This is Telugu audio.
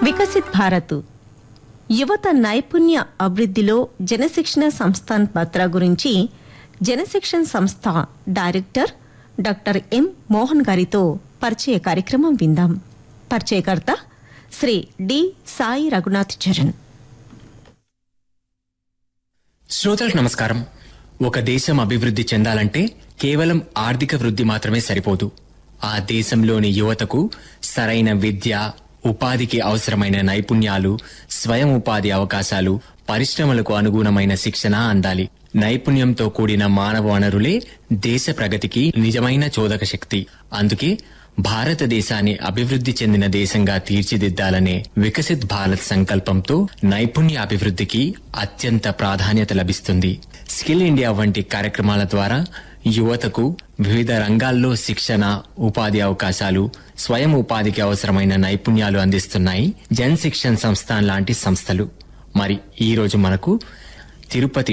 వికసిత్ భారత్ యువత నైపుణ్య అభివృద్ధిలో జనశిక్షణ సంస్థాన్ పాత్ర గురించి జనశిక్షణ సంస్థ డైరెక్టర్ డాక్టర్ ఎం మోహన్ గారితో పరిచయ కార్యక్రమం విందాం పరిచయకర్త శ్రీ డి సాయి రఘునాథ్ చరణ్ శ్రోతలకు నమస్కారం ఒక దేశం అభివృద్ధి చెందాలంటే కేవలం ఆర్థిక వృద్ధి మాత్రమే సరిపోదు ఆ దేశంలోని యువతకు సరైన విద్య ఉపాధికి అవసరమైన నైపుణ్యాలు స్వయం ఉపాధి అవకాశాలు పరిశ్రమలకు అనుగుణమైన శిక్షణ అందాలి నైపుణ్యంతో కూడిన మానవ వనరులే దేశ ప్రగతికి నిజమైన చోదక శక్తి అందుకే భారతదేశాన్ని అభివృద్ధి చెందిన దేశంగా తీర్చిదిద్దాలనే వికసిత్ భారత్ సంకల్పంతో నైపుణ్య అభివృద్ధికి అత్యంత ప్రాధాన్యత లభిస్తుంది స్కిల్ ఇండియా వంటి కార్యక్రమాల ద్వారా యువతకు వివిధ రంగాల్లో శిక్షణ ఉపాధి అవకాశాలు స్వయం ఉపాధికి అవసరమైన నైపుణ్యాలు అందిస్తున్నాయి జన్ శిక్షణ్ సంస్థాన్ లాంటి సంస్థలు మరి ఈ రోజు మనకు తిరుపతి